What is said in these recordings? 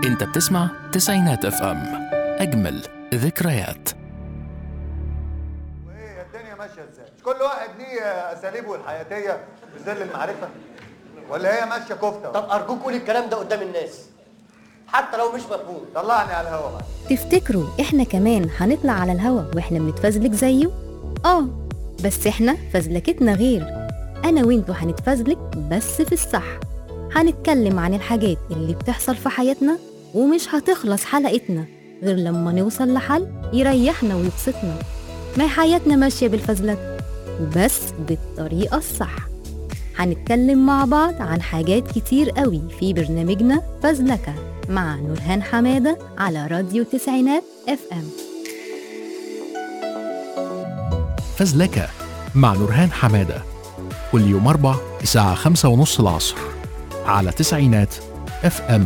انت بتسمع تسعينات اف ام اجمل ذكريات وايه الدنيا ماشيه ازاي؟ مش كل واحد ليه اساليبه الحياتيه في ظل المعرفه؟ ولا هي ماشيه كفته؟ طب ارجوك قول الكلام ده قدام الناس حتى لو مش مفهوم طلعني على الهوا بقى تفتكروا احنا كمان هنطلع على الهوا واحنا بنتفزلك زيه؟ اه بس احنا فزلكتنا غير انا وانتوا هنتفزلك بس في الصح هنتكلم عن الحاجات اللي بتحصل في حياتنا ومش هتخلص حلقتنا غير لما نوصل لحل يريحنا ويبسطنا ما هي حياتنا ماشية بالفزلك بس بالطريقة الصح هنتكلم مع بعض عن حاجات كتير قوي في برنامجنا فزلكة مع نورهان حمادة على راديو تسعينات اف ام فزلكة مع نورهان حمادة كل يوم أربع الساعة خمسة ونص العصر على تسعينات اف ام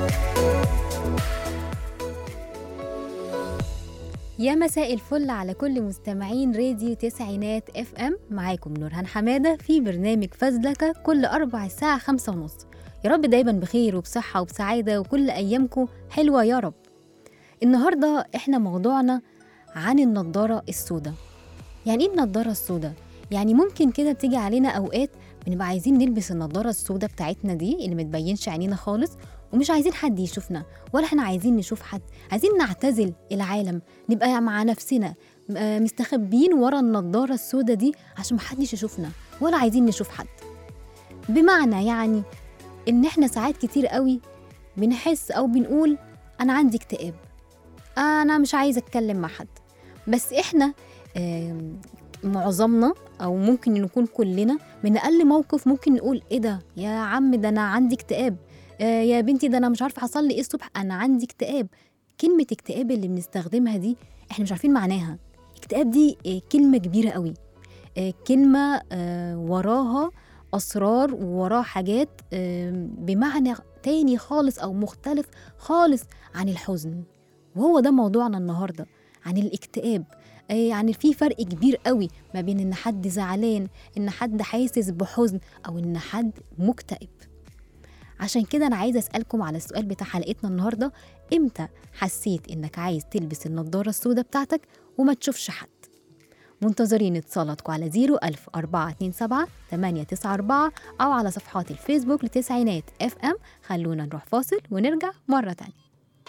يا مساء الفل على كل مستمعين راديو تسعينات اف ام معاكم نورهان حمادة في برنامج فزلكة كل أربع الساعة خمسة ونص يا رب دايما بخير وبصحة وبسعادة وكل أيامكم حلوة يا رب النهاردة احنا موضوعنا عن النضارة السوداء يعني ايه النضارة السوداء؟ يعني ممكن كده بتيجي علينا أوقات بنبقى عايزين نلبس النضارة السوداء بتاعتنا دي اللي متبينش عينينا خالص ومش عايزين حد يشوفنا ولا احنا عايزين نشوف حد عايزين نعتزل العالم نبقى مع نفسنا آه، مستخبيين ورا النضارة السوداء دي عشان محدش يشوفنا ولا عايزين نشوف حد بمعنى يعني ان احنا ساعات كتير قوي بنحس او بنقول انا عندي اكتئاب انا مش عايزه اتكلم مع حد بس احنا آم، معظمنا او ممكن نكون كلنا من اقل موقف ممكن نقول ايه ده يا عم ده انا عندي اكتئاب آه يا بنتي ده انا مش عارفه حصل لي ايه الصبح انا عندي اكتئاب كلمه اكتئاب اللي بنستخدمها دي احنا مش عارفين معناها اكتئاب دي آه، كلمه كبيره قوي آه، كلمه آه، وراها اسرار ووراها حاجات آه، بمعنى تاني خالص او مختلف خالص عن الحزن وهو ده موضوعنا النهارده عن الاكتئاب آه، يعني في فرق كبير قوي ما بين ان حد زعلان ان حد حاسس بحزن او ان حد مكتئب عشان كده انا عايزه اسالكم على السؤال بتاع حلقتنا النهارده امتى حسيت انك عايز تلبس النضاره السوداء بتاعتك وما تشوفش حد منتظرين اتصالاتكم على 01000 427 894 أو على صفحات الفيسبوك لتسعينات اف ام خلونا نروح فاصل ونرجع مرة تانية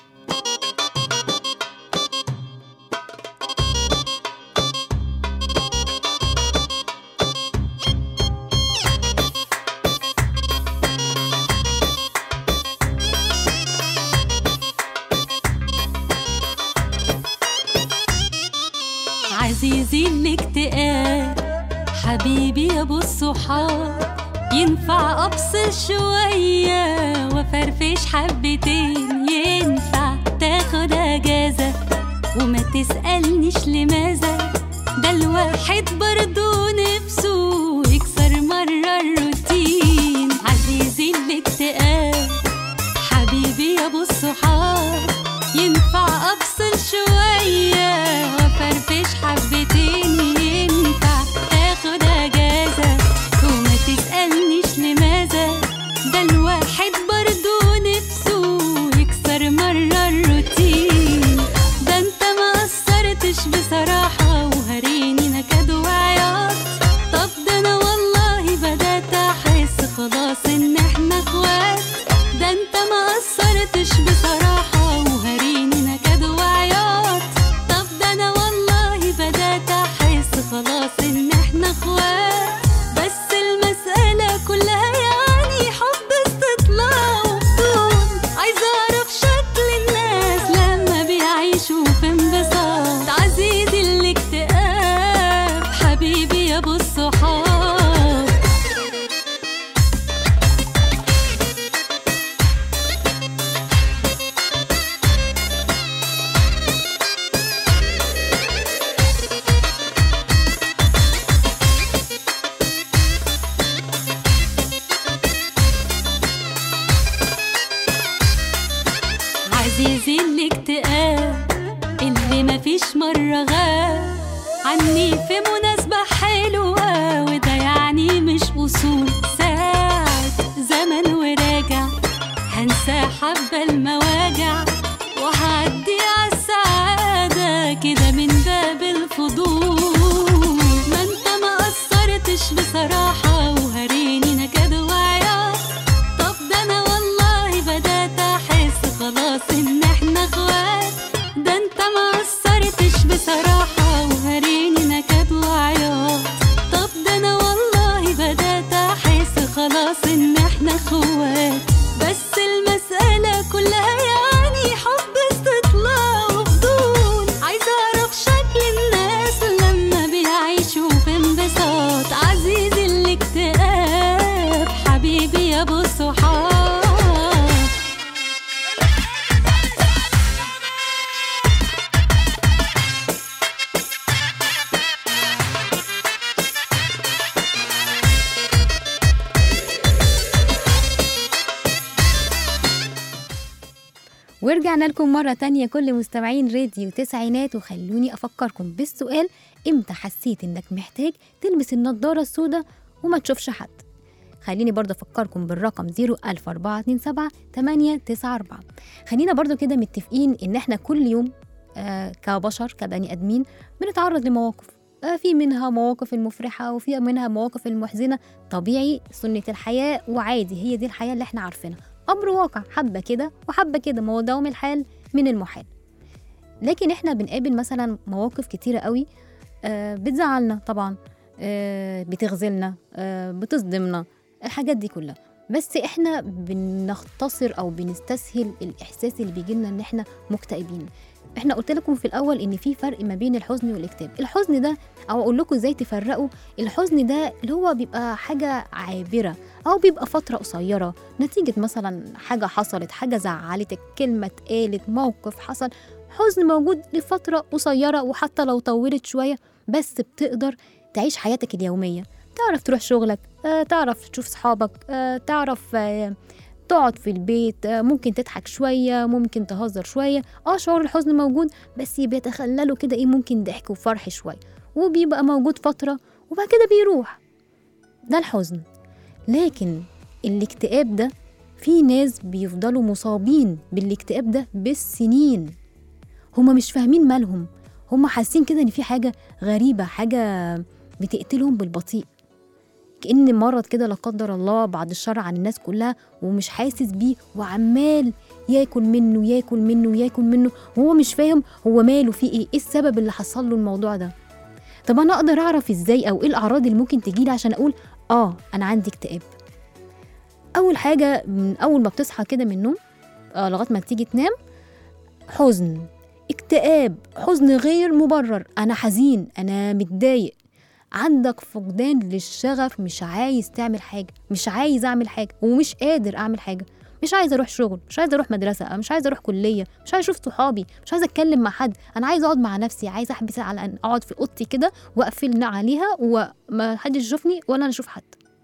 عزيزي الاكتئاب حبيبي يا ابو الصحاب ينفع افصل شوية وفرفش حبتين ينفع تاخد اجازة وما تسألنيش لماذا ده الواحد برضو نفسه يكسر مرة الروتين عزيزي الاكتئاب حبيبي يا ابو الصحاب ينفع افصل شوية وفرفش حبتين ينفع تاخد اجازة وما تسألنيش لماذا ده الواحد برضو نفسه يكسر مرة الروتين ده انت ما قصرتش بصراحة وهريني نكد وعياط طب ده انا والله بدأت احس خلاص ان احنا اخوات ده انت ما قصرتش بصراحة وهريني نكد وعياط طب ده انا والله بدأت احس خلاص ان احنا اخوات بس المسألة كلها يعني حب استطلاع وفضول عايزة اعرف شكل الناس لما بيعيشوا في انبساط عزيزي الاكتئاب حبيبي يا ابو الصحاب عزيزي الاكتئاب اللي مفيش مرة غاب عني في مناسبة حلوة وده يعني مش أصول ساعة زمن وراجع هنسى حبة المواجع ورجعنا لكم مرة تانية كل مستمعين راديو تسعينات وخلوني أفكركم بالسؤال إمتى حسيت إنك محتاج تلبس النضارة السوداء وما تشوفش حد خليني برضه أفكركم بالرقم 01427 894 خلينا برضه كده متفقين إن إحنا كل يوم آه كبشر كبني آدمين بنتعرض لمواقف آه في منها مواقف المفرحة وفي منها مواقف المحزنة طبيعي سنة الحياة وعادي هي دي الحياة اللي احنا عارفينها أمر واقع حبة كده وحبة كده ما هو دوام الحال من المحال لكن احنا بنقابل مثلا مواقف كتيرة قوي آه بتزعلنا طبعا آه بتغزلنا آه بتصدمنا الحاجات دي كلها بس احنا بنختصر او بنستسهل الاحساس اللي بيجيلنا ان احنا مكتئبين احنا قلت لكم في الاول ان في فرق ما بين الحزن والاكتئاب الحزن ده او اقول لكم ازاي تفرقوا الحزن ده اللي هو بيبقى حاجه عابره او بيبقى فتره قصيره نتيجه مثلا حاجه حصلت حاجه زعلتك كلمه اتقالت موقف حصل حزن موجود لفتره قصيره وحتى لو طولت شويه بس بتقدر تعيش حياتك اليوميه تعرف تروح شغلك آه، تعرف تشوف صحابك آه، تعرف آه، تقعد في البيت آه، ممكن تضحك شوية ممكن تهزر شوية اه شعور الحزن موجود بس بيتخللوا كده ايه ممكن ضحك وفرح شوية وبيبقى موجود فترة وبعد كده بيروح ده الحزن لكن الاكتئاب ده في ناس بيفضلوا مصابين بالاكتئاب ده بالسنين هما مش فاهمين مالهم هما حاسين كده ان في حاجة غريبة حاجة بتقتلهم بالبطيء كأن مرض كده لا قدر الله بعد الشر عن الناس كلها ومش حاسس بيه وعمال ياكل منه ياكل منه ياكل منه وهو مش فاهم هو ماله فيه ايه ايه السبب اللي حصل له الموضوع ده طب انا اقدر اعرف ازاي او ايه الاعراض اللي ممكن تجيلي عشان اقول اه انا عندي اكتئاب اول حاجه من اول ما بتصحى كده من النوم آه لغايه ما تيجي تنام حزن اكتئاب حزن غير مبرر انا حزين انا متضايق عندك فقدان للشغف مش عايز تعمل حاجه مش عايز اعمل حاجه ومش قادر اعمل حاجه مش عايزه اروح شغل مش عايزه اروح مدرسه مش عايزه اروح كليه مش عايزه اشوف صحابي مش عايزه اتكلم مع حد انا عايزه اقعد مع نفسي عايزه احبس على ان اقعد في اوضتي كده واقفل عليها وما حدش يشوفني ولا انا اشوف حد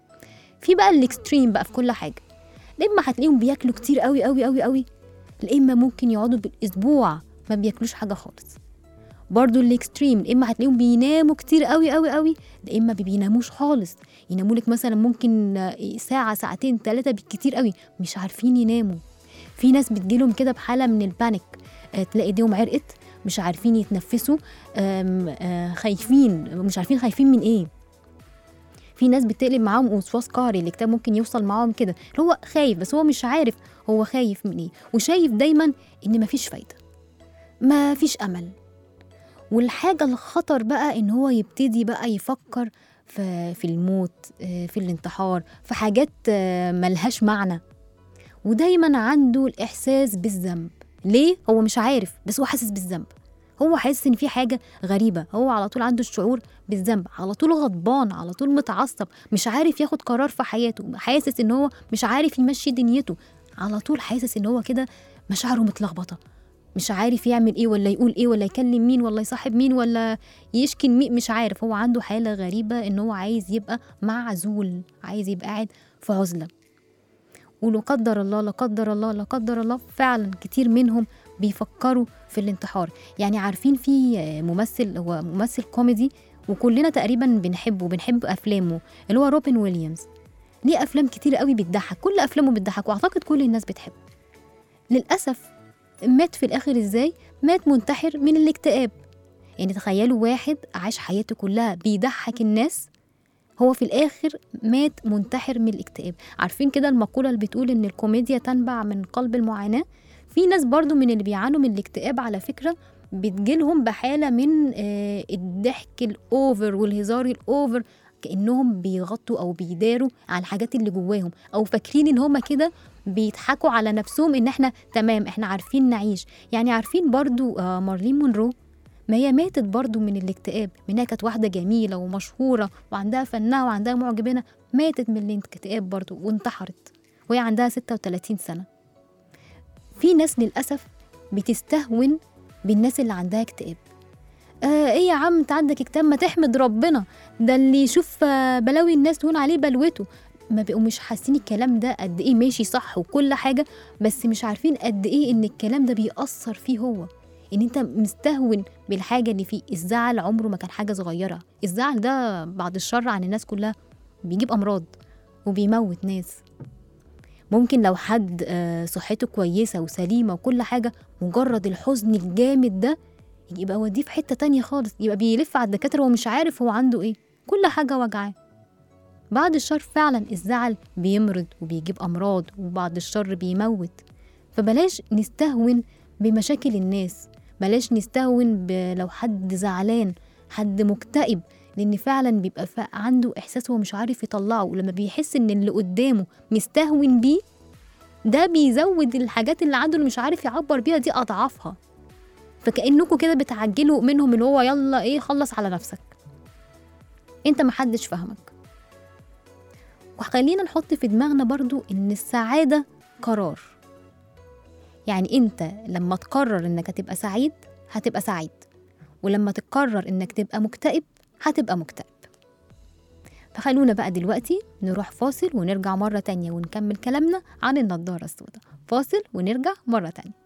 في بقى الاكستريم بقى في كل حاجه لا اما هتلاقيهم بياكلوا كتير قوي قوي قوي قوي لا اما ممكن يقعدوا بالاسبوع ما بياكلوش حاجه خالص برضو الاكستريم يا اما هتلاقيهم بيناموا كتير قوي قوي قوي يا اما ما بيناموش خالص يناموا لك مثلا ممكن ساعه ساعتين ثلاثه بالكتير قوي مش عارفين يناموا في ناس بتجيلهم كده بحاله من البانيك آه، تلاقي ايديهم عرقت مش عارفين يتنفسوا آم، آه، خايفين مش عارفين خايفين من ايه في ناس بتقلب معاهم وسواس قهري الاكتئاب ممكن يوصل معاهم كده اللي هو خايف بس هو مش عارف هو خايف من ايه وشايف دايما ان مفيش فايده مفيش امل والحاجة الخطر بقى إن هو يبتدي بقى يفكر في, في الموت آه، في الانتحار في حاجات آه، ملهاش معنى ودايما عنده الإحساس بالذنب ليه؟ هو مش عارف بس هو حاسس بالذنب هو حاسس إن في حاجة غريبة هو على طول عنده الشعور بالذنب على طول غضبان على طول متعصب مش عارف ياخد قرار في حياته حاسس إن هو مش عارف يمشي دنيته على طول حاسس إن هو كده مشاعره متلخبطة مش عارف يعمل ايه ولا يقول ايه ولا يكلم مين ولا يصاحب مين ولا يشكي مين مش عارف هو عنده حالة غريبة ان هو عايز يبقى معزول عايز يبقى قاعد في عزلة ولو قدر الله لا قدر الله لا قدر الله فعلا كتير منهم بيفكروا في الانتحار يعني عارفين في ممثل هو ممثل كوميدي وكلنا تقريبا بنحبه بنحب افلامه اللي هو روبن ويليامز ليه افلام كتير قوي بتضحك كل افلامه بتضحك واعتقد كل الناس بتحبه للاسف مات في الاخر ازاي مات منتحر من الاكتئاب يعني تخيلوا واحد عاش حياته كلها بيضحك الناس هو في الاخر مات منتحر من الاكتئاب عارفين كده المقوله اللي بتقول ان الكوميديا تنبع من قلب المعاناه في ناس برضو من اللي بيعانوا من الاكتئاب على فكره بتجيلهم بحاله من آه، الضحك الاوفر والهزار الاوفر كانهم بيغطوا او بيداروا على الحاجات اللي جواهم او فاكرين ان هما كده بيضحكوا على نفسهم ان احنا تمام احنا عارفين نعيش يعني عارفين برضو آه، مارلين مونرو ما هي ماتت برضو من الاكتئاب منها كانت واحدة جميلة ومشهورة وعندها فنها وعندها معجبينها ماتت من الاكتئاب برضو وانتحرت وهي عندها 36 سنة في ناس للأسف بتستهون بالناس اللي عندها اكتئاب آه ايه يا عم انت عندك اكتئاب ما تحمد ربنا ده اللي يشوف آه، بلاوي الناس تهون عليه بلوته ما بقوا مش حاسين الكلام ده قد ايه ماشي صح وكل حاجه بس مش عارفين قد ايه ان الكلام ده بيأثر فيه هو ان انت مستهون بالحاجه اللي فيه الزعل عمره ما كان حاجه صغيره الزعل ده بعد الشر عن الناس كلها بيجيب امراض وبيموت ناس ممكن لو حد آه، صحته كويسه وسليمه وكل حاجه مجرد الحزن الجامد ده يبقى وديه في حته تانية خالص يبقى بيلف على الدكاتره وهو مش عارف هو عنده ايه كل حاجه وجعاه بعد الشر فعلا الزعل بيمرض وبيجيب امراض وبعد الشر بيموت فبلاش نستهون بمشاكل الناس بلاش نستهون ب- لو حد زعلان حد مكتئب لان فعلا بيبقى ف- عنده احساس هو مش عارف يطلعه ولما بيحس ان اللي قدامه مستهون بيه ده بيزود الحاجات اللي عنده اللي مش عارف يعبر بيها دي اضعافها فكانكم كده بتعجلوا منهم اللي هو يلا ايه خلص على نفسك انت محدش فاهمك وخلينا نحط في دماغنا برضو ان السعادة قرار يعني انت لما تقرر انك هتبقى سعيد هتبقى سعيد ولما تقرر انك تبقى مكتئب هتبقى مكتئب فخلونا بقى دلوقتي نروح فاصل ونرجع مرة تانية ونكمل كلامنا عن النضارة السوداء فاصل ونرجع مرة تانية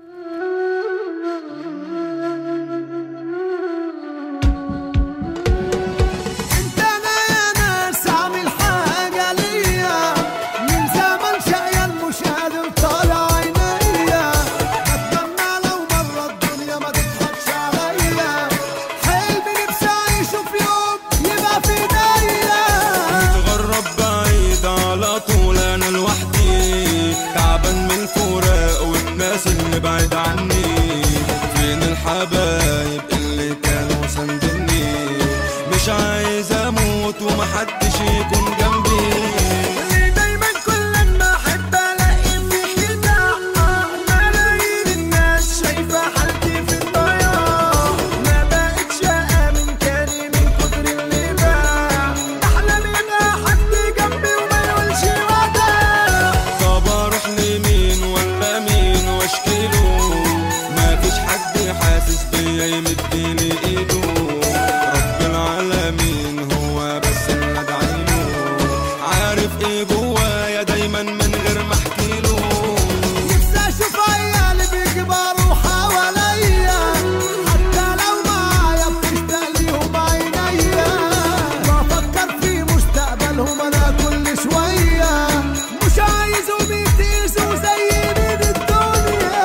انت انا يا ناس عامل حاجة ليا من زمان شقيان مش قادر طالع عينيا اتمنى لو مرة الدنيا ما تضحكش عليا حلمي نفسي اعيشه في يوم يبقى في ايديا متغرب بعيد على طول انا لوحدي تعبان من الفراق والناس اللي بعيد عني فين الحبايب اللي كانوا سندني مش عايز اموت ومحدش يكون جنبي اللي دايما كل ما احب الاقي فيك دعوة ملايين الناس شايفة حالتي في الضياع ما بقتش امن تاني من كتر اللي باع احلم يبقى حد جنبي وما يقولش وداع طب اروح لمين ولا مين واشكيله مفيش حد حاسس بيا يمديلي ايده رب العالمين هو بس اللي ادعيله عارف ايه جوايا دايما من غير ما احكيله نفسي اشوف عيالي بيكبروا حواليا حتى لو معايا بتشتاق ليهم عينيا بفكر في مستقبلهم انا كل شويه مش عايزهم يتقيسوا زي من الدنيا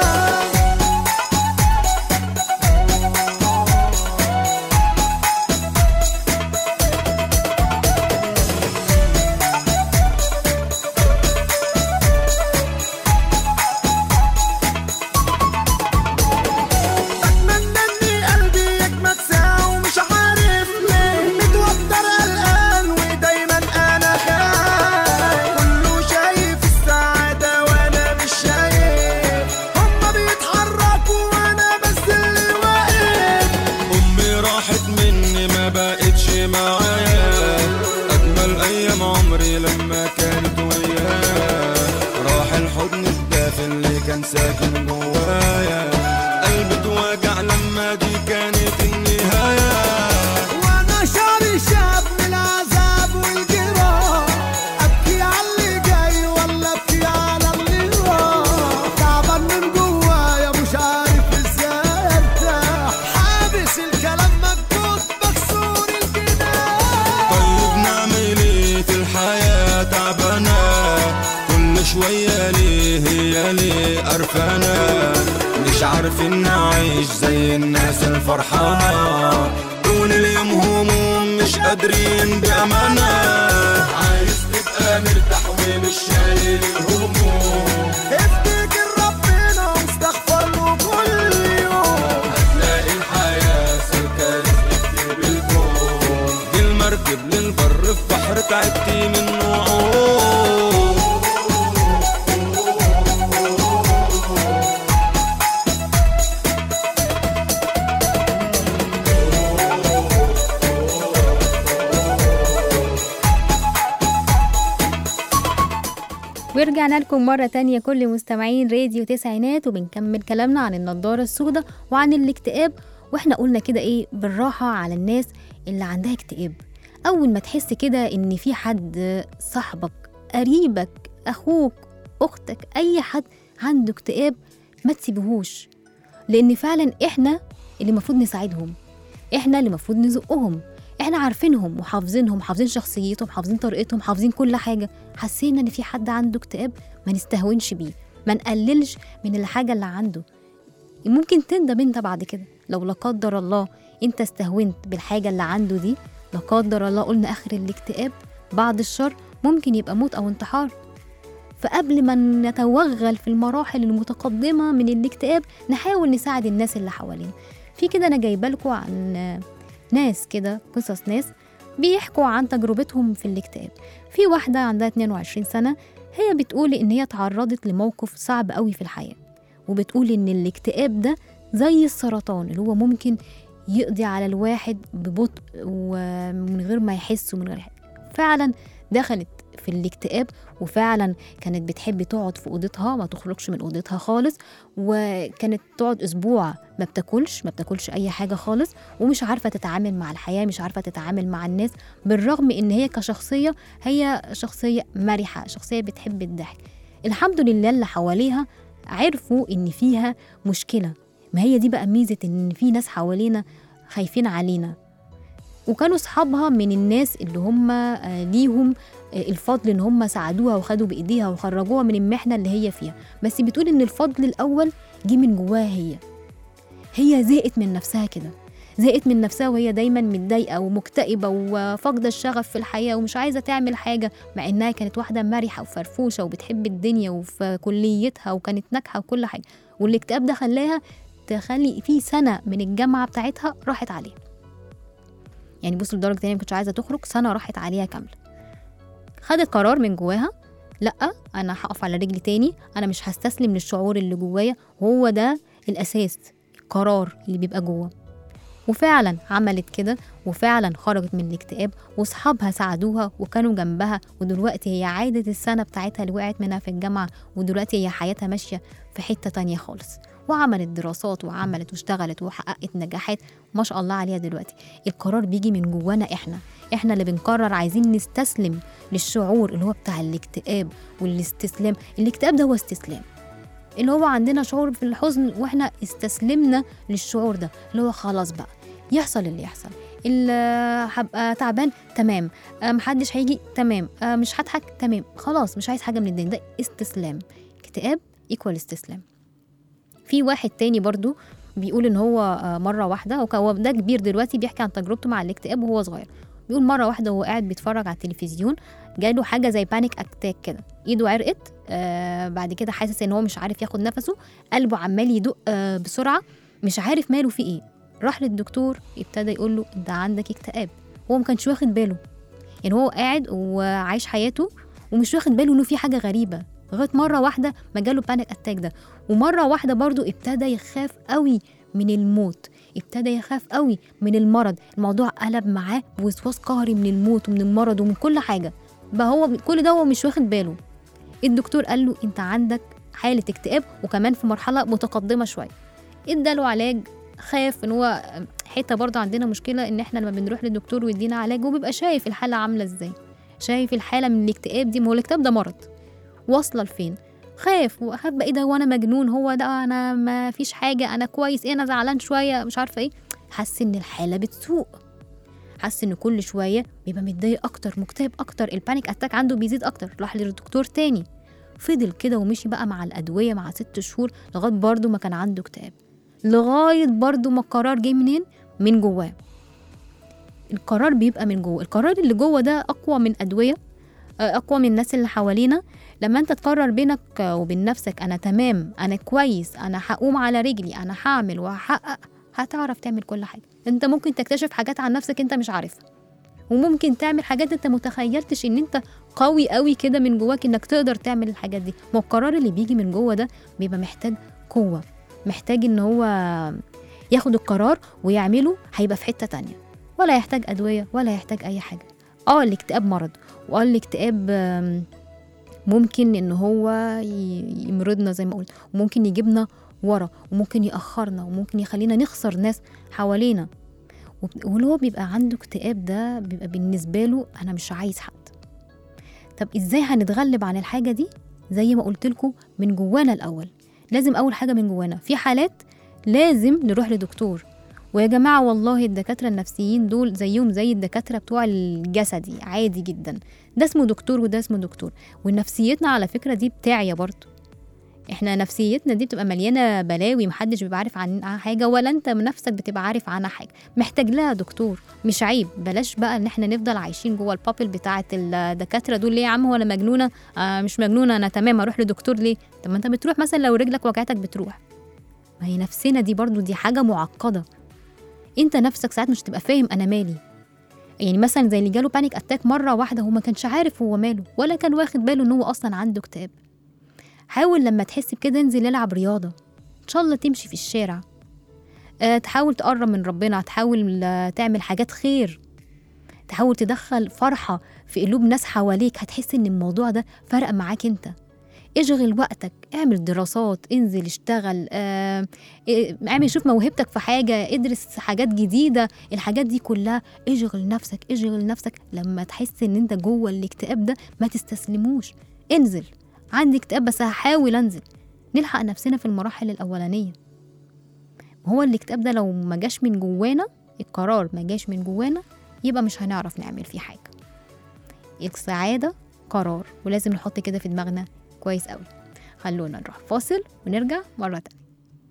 بتمنى اني قلبي يجمد ساعة ومش عارف ليه متوتر قلقان ودايما انا خايف كله شايف السعادة وانا مش شايف هما بيتحركوا وانا بس اللي واقف امي راحت مني ما بقتش معايا اجمل ايام عمري لما كانت ويايا راح الحضن الدافي اللي كان ساكن جوايا قلبي اتوجع لما دي كانت النهايه وانا شعري شاب من العذاب والجراح ابكي على اللي جاي ولا ابكي على اللي راح تعبان من جوايا مش عارف ازاي ارتاح حابس الكلام مكبوت مكسور الجناح طيب نعمل ايه في الحياة تعبانة كل شوية ليه هي ليه قرفانة مش عارفين نعيش زي الناس الفرحانة طول اليوم هموم مش قادرين بأمانة عايز تبقى مرتاح ومش شايل الهموم افتكر ربنا واستغفر له كل يوم هتلاقي الحياة سلكة رزقك بالكون دي المركب للبر في بحر تعبتي منه عوم ورجعنا لكم مرة تانية كل مستمعين راديو تسعينات وبنكمل كلامنا عن النضارة السوداء وعن الاكتئاب واحنا قلنا كده ايه بالراحة على الناس اللي عندها اكتئاب اول ما تحس كده ان في حد صاحبك قريبك اخوك اختك اي حد عنده اكتئاب ما تسيبهوش لان فعلا احنا اللي المفروض نساعدهم احنا اللي المفروض نزقهم احنا عارفينهم وحافظينهم حافظين شخصيتهم حافظين طريقتهم حافظين كل حاجه حسينا ان في حد عنده اكتئاب ما نستهونش بيه ما نقللش من الحاجه اللي عنده ممكن تندم انت بعد كده لو لا قدر الله انت استهونت بالحاجه اللي عنده دي لا قدر الله قلنا اخر الاكتئاب بعد الشر ممكن يبقى موت او انتحار فقبل ما نتوغل في المراحل المتقدمه من الاكتئاب نحاول نساعد الناس اللي حوالينا في كده انا جايبه لكم عن ناس كده قصص ناس بيحكوا عن تجربتهم في الاكتئاب في واحده عندها 22 سنه هي بتقول ان هي تعرضت لموقف صعب قوي في الحياه وبتقول ان الاكتئاب ده زي السرطان اللي هو ممكن يقضي على الواحد ببطء ومن غير ما يحس ومن غير حاجة. فعلا دخلت في الاكتئاب وفعلا كانت بتحب تقعد في اوضتها ما تخرجش من اوضتها خالص وكانت تقعد اسبوع ما بتاكلش ما بتاكلش اي حاجه خالص ومش عارفه تتعامل مع الحياه مش عارفه تتعامل مع الناس بالرغم ان هي كشخصيه هي شخصيه مرحه شخصيه بتحب الضحك الحمد لله اللي حواليها عرفوا ان فيها مشكله ما هي دي بقى ميزه ان في ناس حوالينا خايفين علينا وكانوا صحابها من الناس اللي هم آه، ليهم آه، الفضل ان هم ساعدوها وخدوا بايديها وخرجوها من المحنه اللي هي فيها بس بتقول ان الفضل الاول جه من جواها هي هي زهقت من نفسها كده زهقت من نفسها وهي دايما متضايقه ومكتئبه وفاقده الشغف في الحياه ومش عايزه تعمل حاجه مع انها كانت واحده مرحه وفرفوشه وبتحب الدنيا وفي كليتها وكانت ناجحه وكل حاجه والاكتئاب ده خلاها تخلي في سنه من الجامعه بتاعتها راحت عليها يعني بص لدرجه ان هي ما كنتش عايزه تخرج سنه راحت عليها كامله خدت قرار من جواها لا انا هقف على رجلي تاني انا مش هستسلم للشعور اللي جوايا وهو ده الاساس القرار اللي بيبقى جوه وفعلا عملت كده وفعلا خرجت من الاكتئاب واصحابها ساعدوها وكانوا جنبها ودلوقتي هي عادت السنه بتاعتها اللي وقعت منها في الجامعه ودلوقتي هي حياتها ماشيه في حته تانية خالص وعملت دراسات وعملت واشتغلت وحققت نجاحات ما شاء الله عليها دلوقتي القرار بيجي من جوانا احنا احنا اللي بنقرر عايزين نستسلم للشعور اللي هو بتاع الاكتئاب والاستسلام الاكتئاب ده هو استسلام اللي هو عندنا شعور في الحزن واحنا استسلمنا للشعور ده اللي هو خلاص بقى يحصل اللي يحصل اللي هبقى تعبان تمام آه، محدش هيجي تمام آه، مش هضحك تمام خلاص مش عايز حاجه من الدنيا ده استسلام اكتئاب ايكوال استسلام في واحد تاني برضو بيقول ان هو آه، مره واحده هو- هو ده كبير دلوقتي بيحكي عن تجربته مع الاكتئاب وهو صغير بيقول مره واحده وهو قاعد بيتفرج على التلفزيون جاله حاجه زي بانيك اتاك كده ايده عرقت آه بعد كده حاسس ان هو مش عارف ياخد نفسه قلبه عمال يدق آه بسرعه مش عارف ماله في ايه راح للدكتور ابتدى يقول له انت عندك اكتئاب هو ما كانش واخد باله يعني هو قاعد وعايش حياته ومش واخد باله انه في حاجه غريبه لغايه مره واحده ما جاله بانيك اتاك ده ومره واحده برضو ابتدى يخاف قوي من الموت ابتدى يخاف قوي من المرض الموضوع قلب معاه بوسواس قهري من الموت ومن المرض ومن كل حاجه بقى هو كل ده هو مش واخد باله الدكتور قال له انت عندك حاله اكتئاب وكمان في مرحله متقدمه شويه اداله علاج خاف ان هو حته برضه عندنا مشكله ان احنا لما بنروح للدكتور ويدينا علاج هو بيبقى شايف الحاله عامله ازاي شايف الحاله من الاكتئاب دي ما هو الاكتئاب ده مرض واصله لفين خاف وخاف بقى ايه ده وانا مجنون هو ده انا ما فيش حاجه انا كويس ايه انا زعلان شويه مش عارفه ايه حس ان الحاله بتسوء حس ان كل شويه بيبقى متضايق اكتر مكتئب اكتر البانيك اتاك عنده بيزيد اكتر راح للدكتور تاني فضل كده ومشي بقى مع الادويه مع ست شهور لغايه برضه ما كان عنده اكتئاب لغايه برضه ما القرار جه منين من جواه القرار بيبقى من جوه القرار اللي جوه ده اقوى من ادويه آه، اقوى من الناس اللي حوالينا لما انت تقرر بينك وبين نفسك انا تمام انا كويس انا هقوم على رجلي انا هعمل وهحقق هتعرف تعمل كل حاجه انت ممكن تكتشف حاجات عن نفسك انت مش عارفها وممكن تعمل حاجات انت متخيلتش ان انت قوي قوي كده من جواك انك تقدر تعمل الحاجات دي ما هو القرار اللي بيجي من جوه ده بيبقى محتاج قوه محتاج ان هو ياخد القرار ويعمله هيبقى في حته تانية ولا يحتاج ادويه ولا يحتاج اي حاجه اه الاكتئاب مرض واه الاكتئاب آم، ممكن ان هو ي- يمرضنا زي ما قلت وممكن يجيبنا ورا وممكن يأخرنا وممكن يخلينا نخسر ناس حوالينا وب- واللي هو بيبقى عنده اكتئاب ده بيبقى بالنسبة له أنا مش عايز حد طب إزاي هنتغلب عن الحاجة دي زي ما قلت لكم من جوانا الأول لازم أول حاجة من جوانا في حالات لازم نروح لدكتور ويا جماعة والله الدكاترة النفسيين دول زيهم زي الدكاترة بتوع الجسدي عادي جدا ده اسمه دكتور وده اسمه دكتور ونفسيتنا على فكرة دي بتاعية برضه احنا نفسيتنا دي بتبقى مليانة بلاوي محدش بيبقى عارف عنها حاجة ولا انت من نفسك بتبقى عارف عنها حاجة محتاج لها دكتور مش عيب بلاش بقى ان احنا نفضل عايشين جوه البابل بتاعة الدكاترة دول ليه يا عم هو انا مجنونة آه مش مجنونة انا تمام اروح لدكتور ليه طب ما انت بتروح مثلا لو رجلك وجعتك بتروح ما هي نفسنا دي برضو دي حاجة معقدة انت نفسك ساعات مش تبقى فاهم انا مالي يعني مثلا زي اللي جاله بانيك اتاك مره واحده هو ما كانش عارف هو ماله ولا كان واخد باله ان هو اصلا عنده اكتئاب حاول لما تحس بكده انزل العب رياضه ان شاء الله تمشي في الشارع أه تحاول تقرب من ربنا تحاول آه، تعمل حاجات خير تحاول تدخل فرحه في قلوب ناس حواليك هتحس ان الموضوع ده فرق معاك انت اشغل وقتك اعمل دراسات انزل اشتغل آه، إيه، اعمل شوف موهبتك في حاجة ادرس حاجات جديدة الحاجات دي كلها اشغل نفسك اشغل نفسك لما تحس ان انت جوه الاكتئاب ده ما تستسلموش انزل عندي اكتئاب بس هحاول انزل نلحق نفسنا في المراحل الأولانية هو الاكتئاب ده لو ما جاش من جوانا القرار ما جاش من جوانا يبقى مش هنعرف نعمل فيه حاجة السعادة قرار ولازم نحط كده في دماغنا كويس قوي خلونا نروح فاصل ونرجع مرة تانية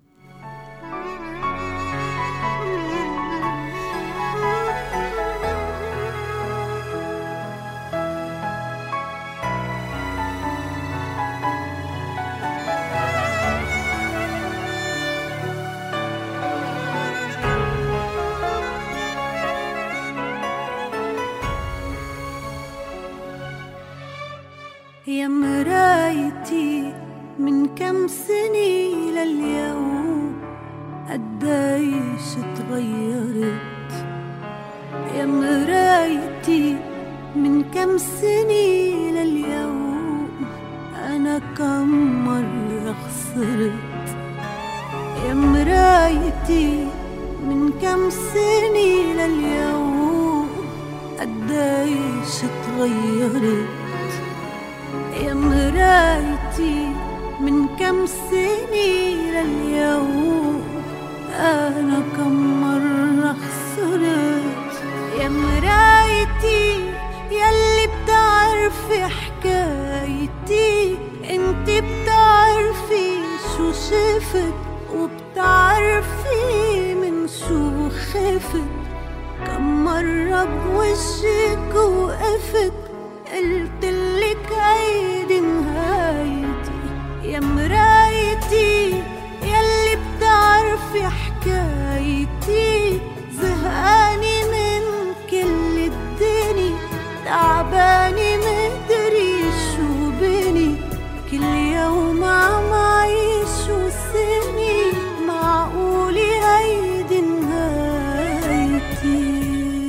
يا مرايتي من كم سنة لليوم قديش اتغيرت يا مرايتي من كم سنة لليوم أنا كم مرة خسرت يا مرايتي من كم سنة لليوم قديش اتغيرت يا مرايتي من كم سنة لليوم أنا كم مرة خسرت يا مرايتي يلي بتعرفي حكايتي انت بتعرفي شو شفت وبتعرفي من شو خفت كم مرة بوشك وقفت قلتلك هيدي نهايتي يا مرايتي يلي بتعرفي حكايتي زهقاني من كل الدنيا تعباني مدري شو بني كل يوم عم عيش وسني معقولي هيدي نهايتي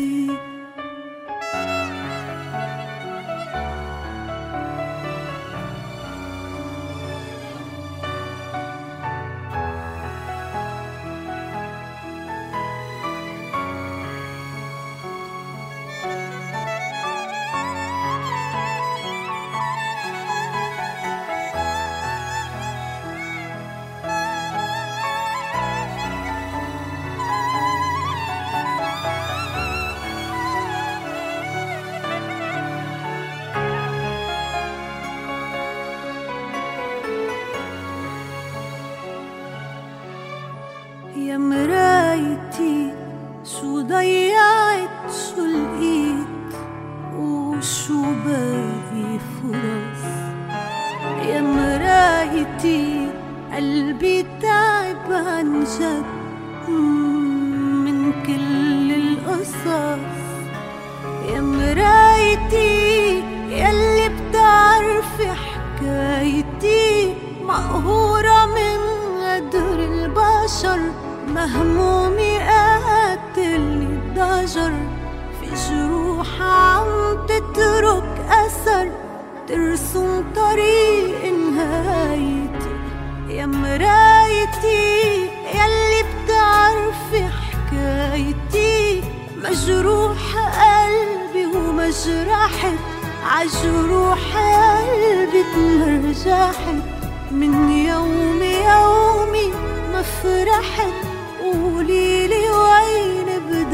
يا مرايتي شو ضيعت شو لقيت وشو باقي فرص يا مرايتي قلبي تعب عن جد مم، من كل القصص يا مرايتي يلي بتعرفي حكايتي مقهورة من قدر البشر مهمومي قاتلني الضجر في جروح عم تترك أثر ترسم طريق نهايتي يا مرايتي يلي بتعرفي حكايتي مجروح قلبي ومجرحت عجروح قلبي تمرجحت من يوم يومي ما فرحت قوليلي وين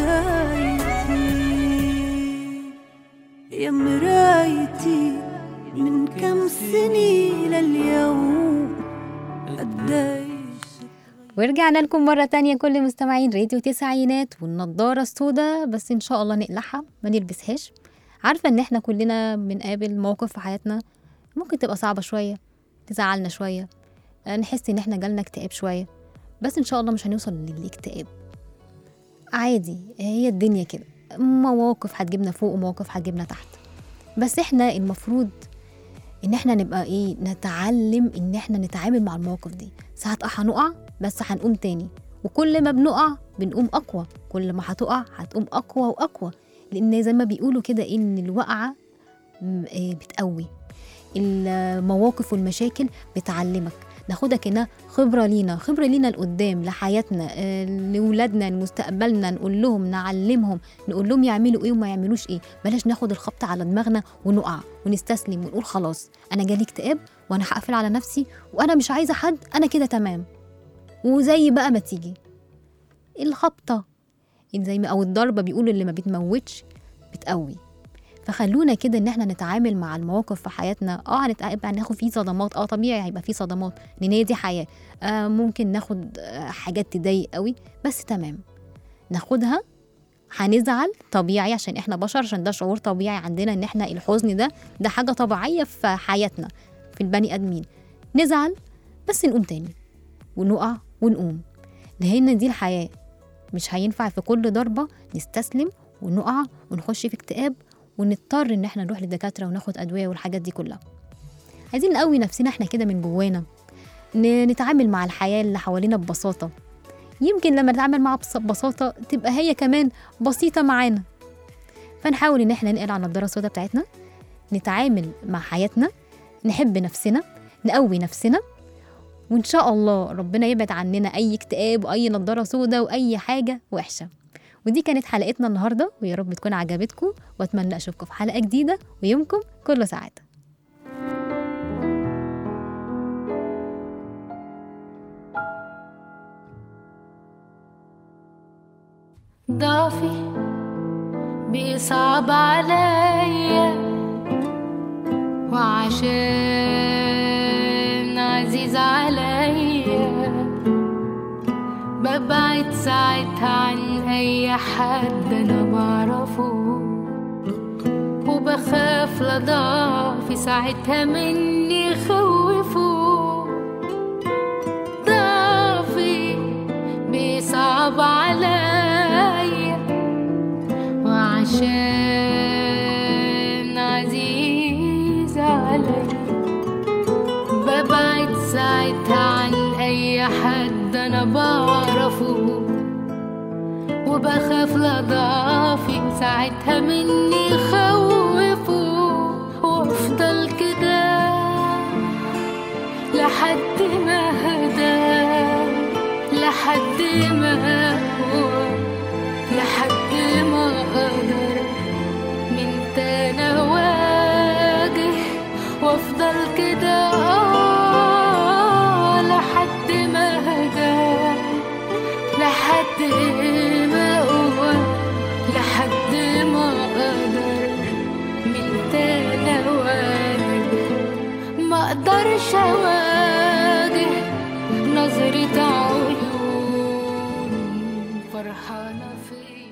بدايتي يا مرايتي من كم سنة لليوم قديش ورجعنا لكم مرة تانية كل مستمعين راديو تسعينات والنضارة السوداء بس إن شاء الله نقلعها ما نلبسهاش عارفة إن إحنا كلنا بنقابل مواقف في حياتنا ممكن تبقى صعبة شوية تزعلنا شوية آه، نحس إن إحنا جالنا اكتئاب شوية بس إن شاء الله مش هنوصل للاكتئاب عادي هي الدنيا كده مواقف هتجيبنا فوق ومواقف هتجيبنا تحت بس إحنا المفروض ان احنا نبقى ايه نتعلم ان احنا نتعامل مع المواقف دي ساعات اه هنقع بس هنقوم تاني وكل ما بنقع بنقوم اقوى كل ما هتقع هتقوم اقوى واقوى لان زي ما بيقولوا كده ان الوقعه م- إيه بتقوي المواقف والمشاكل بتعلمك ناخدها كأنها خبرة لينا خبرة لينا لقدام لحياتنا آه، لولادنا لمستقبلنا نقول لهم نعلمهم نقول لهم يعملوا ايه وما يعملوش ايه بلاش ناخد الخبط على دماغنا ونقع ونستسلم ونقول خلاص انا جالي اكتئاب وانا هقفل على نفسي وانا مش عايزه حد انا كده تمام وزي بقى ما تيجي الخبطه زي ما او الضربه بيقولوا اللي ما بتموتش بتقوي فخلونا كده ان احنا نتعامل مع المواقف في حياتنا اه هنتعامل هناخد فيه صدمات اه طبيعي هيبقى فيه صدمات لان هي دي حياه آه ممكن ناخد آه حاجات تضايق قوي بس تمام ناخدها هنزعل طبيعي عشان احنا بشر عشان ده شعور طبيعي عندنا ان احنا الحزن ده ده حاجه طبيعيه في حياتنا في البني ادمين نزعل بس نقوم تاني ونقع ونقوم لان دي الحياه مش هينفع في كل ضربه نستسلم ونقع ونخش في اكتئاب ونضطر ان احنا نروح للدكاتره وناخد ادويه والحاجات دي كلها عايزين نقوي نفسنا احنا كده من جوانا ن- نتعامل مع الحياه اللي حوالينا ببساطه يمكن لما نتعامل معاها بس- ببساطه تبقى هي كمان بسيطه معانا فنحاول ان احنا نقلع النضاره السوداء بتاعتنا نتعامل مع حياتنا نحب نفسنا نقوي نفسنا وان شاء الله ربنا يبعد عننا اي اكتئاب واي نضاره سوداء واي حاجه وحشه ودي كانت حلقتنا النهارده ويا رب تكون عجبتكم واتمنى اشوفكم في حلقه جديده ويومكم كله سعاده ضعفي بيصعب عليا وعشان عزيز عليا ببعد ساعتها عن اي حد انا بعرفه وبخاف لضعفي ساعتها مني يخوفه ضعفي بيصعب عليا وعشان عزيز عليا ببعد ساعتها عن اي حد انا بعرفه وبخاف لضعفي ساعتها مني يخوفه وافضل كده لحد ما هدى لحد ما هو لحد ما اقدر من تاني اواجه وافضل كده آه لحد ما هدى لحد ما اقوى لحد ما اقدر من تاني اواجه ما اقدرش اواجه نظرة عيون فرحانة فيا